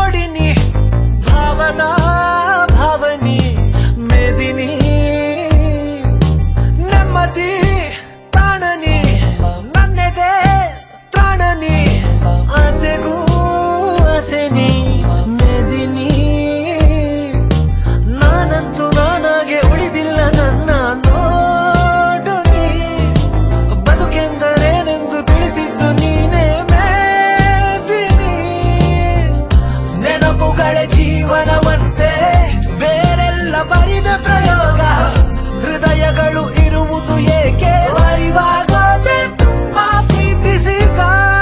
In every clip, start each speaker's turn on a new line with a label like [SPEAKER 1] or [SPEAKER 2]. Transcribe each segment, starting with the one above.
[SPEAKER 1] ಜೋಡಿನಿ ಭಾವನಾ ಭಾವನಿ ಮೇದಿನಿ ನೆಮ್ಮದಿ ತಾಣನಿ ನನ್ನೆದೆ ತ್ರಾಣನಿ ಆಸೆಗೂ ಆಸೆನಿ ಮೇದಿನಿ ನಾನಂತೂ ನಾನಾಗೆ ಉಳಿದಿಲ್ಲ ನನ್ನ ನೋಡು ನೀ ಬದುಕೆಂದರೇನೆಂದು ತಿಳಿಸಿದ್ದು ನೀನೇ ಮೇದಿನಿ ನೆನಪುಗಳ ಜೀವನವಂತೆ ಬೇರೆಲ್ಲ ಬರಿದ ಪ್ರಯೋಗ ಹೃದಯಗಳು ಇರುವುದು ಏಕೆ ಅರಿವಾಗೋದೆ ತುಂಬಾ ಪ್ರೀತಿಸಿದಾಗ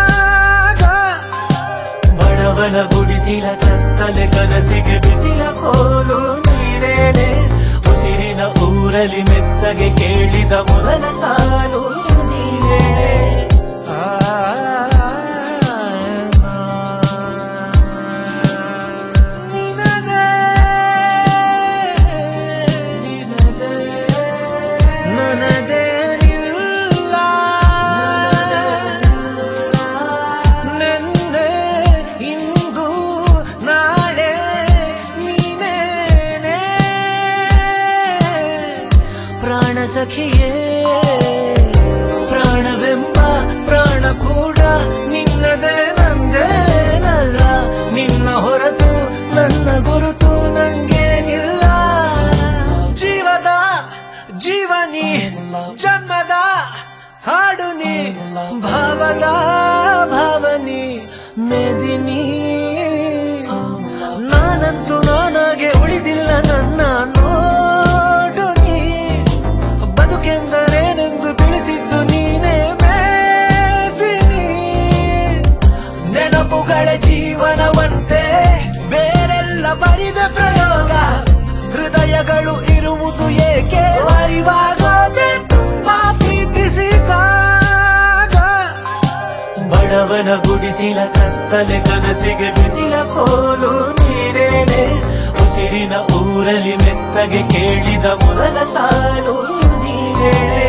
[SPEAKER 1] ಬಡವನ ಗುಡಿಸಿಲ ಕತ್ತಲೆ ಕನಸಿಗೆ ಬಿಸಿಲ ಕೋಲು ನೀನೇನೆ ಉಸಿರಿನ ಊರಲಿ ಮೆತ್ತಗೆ ಕೇಳಿದ ಮೊದಲ ಸಾಲು ನೀನೇನೆ ನಿನಗೆ ನನಗೇನಿಲ್ಲ ನೆನ್ನೆ ಇಂದು ನಾಳೆ ನೀನೇನೆ ಪ್ರಾಣ ಸಖಿಯೇ ಪ್ರಾಣವೆಂಬ ಪ್ರಾಣ ಕೂಡ ನಿನ್ನದೇ ನಂದೇನಲ್ಲ ನಿನ್ನ ಹೊರತು ನನ್ನ ಗುರುತು ನಂಗೇನಿಲ್ಲ ಜೀವದ ಜೀವನಿ ಜನ್ಮದ ಹಾಡು ನೀ ಭಾವದ ಭಾವನಿ ಮೇದಿನಿ ನಾನಂತೂ ನಾನಾಗೆ ಉಳಿದಿಲ್ಲ ನನ್ನ ನೋಡು ನೀ ಬದುಕೆಂದರೇನೆಂದು ತಿಳಿಸಿದ್ದು ನೀನೇ ಮೇದಿನಿ ನೆನಪುಗಳ ಜೀವನವಂತೆ ಬೇರೆಲ್ಲ ಬರಿದ ಪ್ರಯೋಗ ಹೃದಯಗಳು ಇರುವುದು ಏಕೆ ಅರಿವಾಗೋದೆ ತುಂಬಾ ಪ್ರೀತಿಸಿದಾಗ ಬಡವನ ಗುಡಿಸಿಲ ಕತ್ತಲೆ ಕನಸಿಗೆ ಬಿಸಿಲ ಕೋಲು ನೀನೇನೆ ಉಸಿರಿನ ಊರಲಿ ಮೆತ್ತಗೆ ಕೇಳಿದ ಮೊದಲ ಸಾಲು ನೀನೇನೆ